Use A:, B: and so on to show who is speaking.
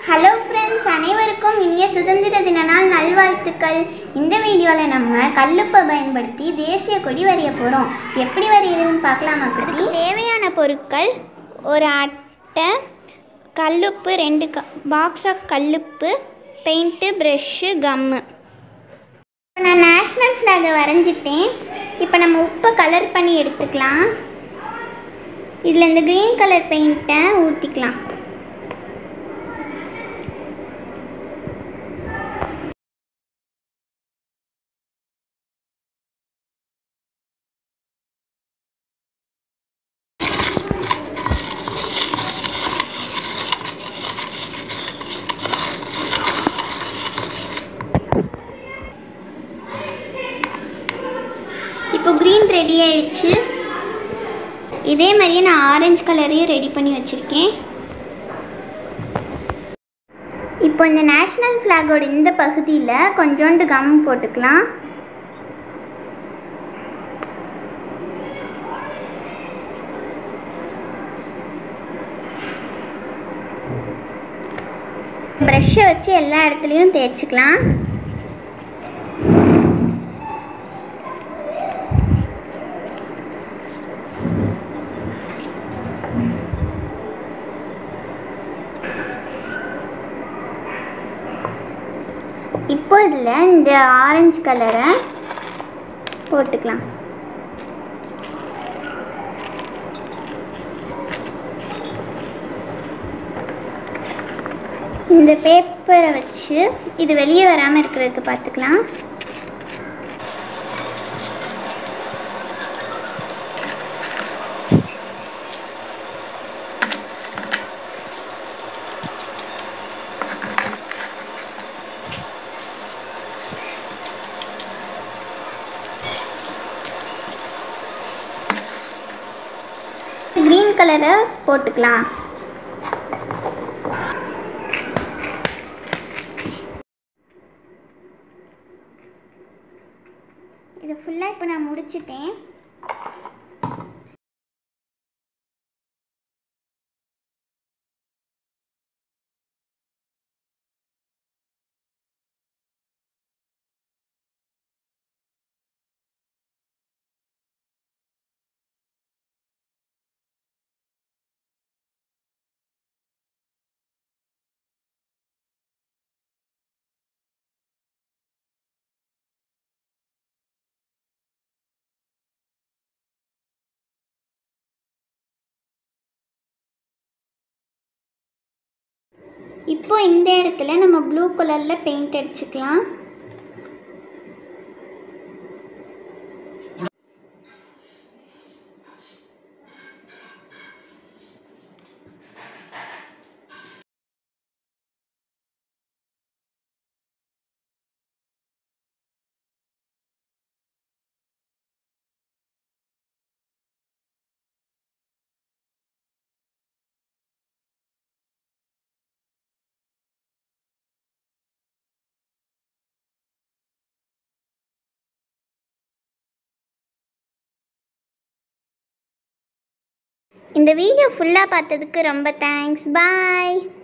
A: hello friends அனைவருக்கும் இனிய சுதந்திர தின நாள் நல்வாழ்த்துக்கள் இந்த வீடியோவில் நம்ம கல்லுப்பை பயன்படுத்தி தேசிய கொடி வரைய போகிறோம் எப்படி வரைகிறதுன்னு பார்க்கலாமா குட்டி தேவையான பொருட்கள் ஒரு அட்டை கல்லுப்பு ரெண்டு க பாக்ஸ் ஆஃப் கல்லுப்பு பெயிண்ட்டு ப்ரெஷ்ஷு கம்மு இப்போ நான் நேஷ்னல் ஃப்ளாகை வரைஞ்சிட்டேன் இப்போ நம்ம உப்பை கலர் பண்ணி எடுத்துக்கலாம் இதில் இந்த க்ரீன் கலர் பெயிண்ட்டை ஊற்றிக்கலாம் இப்போ க்ரீன் ரெடி ஆயிடுச்சு இதே மாதிரியே நான் ஆரஞ்சு கலரையும் ரெடி பண்ணி வச்சுருக்கேன் இப்போ இந்த நேஷ்னல் ஃப்ளாகோட இந்த பகுதியில் கொஞ்சோண்டு கம் போட்டுக்கலாம் ப்ரஷ்ஷை வச்சு எல்லா இடத்துலையும் தேய்ச்சிக்கலாம் இப்போ இதில் இந்த ஆரஞ்சு கலரை போட்டுக்கலாம் இந்த பேப்பரை வச்சு இது வெளியே வராமல் இருக்கிறதுக்கு பார்த்துக்கலாம் க்ரீன் கலரை போட்டுக்கலாம் இதை ஃபுல்லாக இப்போ நான் முடிச்சிட்டேன் இப்போ இந்த இடத்துல நம்ம ப்ளூ கலரில் பெயிண்ட் அடிச்சுக்கலாம் இந்த வீடியோ ஃபுல்லாக பார்த்ததுக்கு ரொம்ப தேங்க்ஸ் பாய்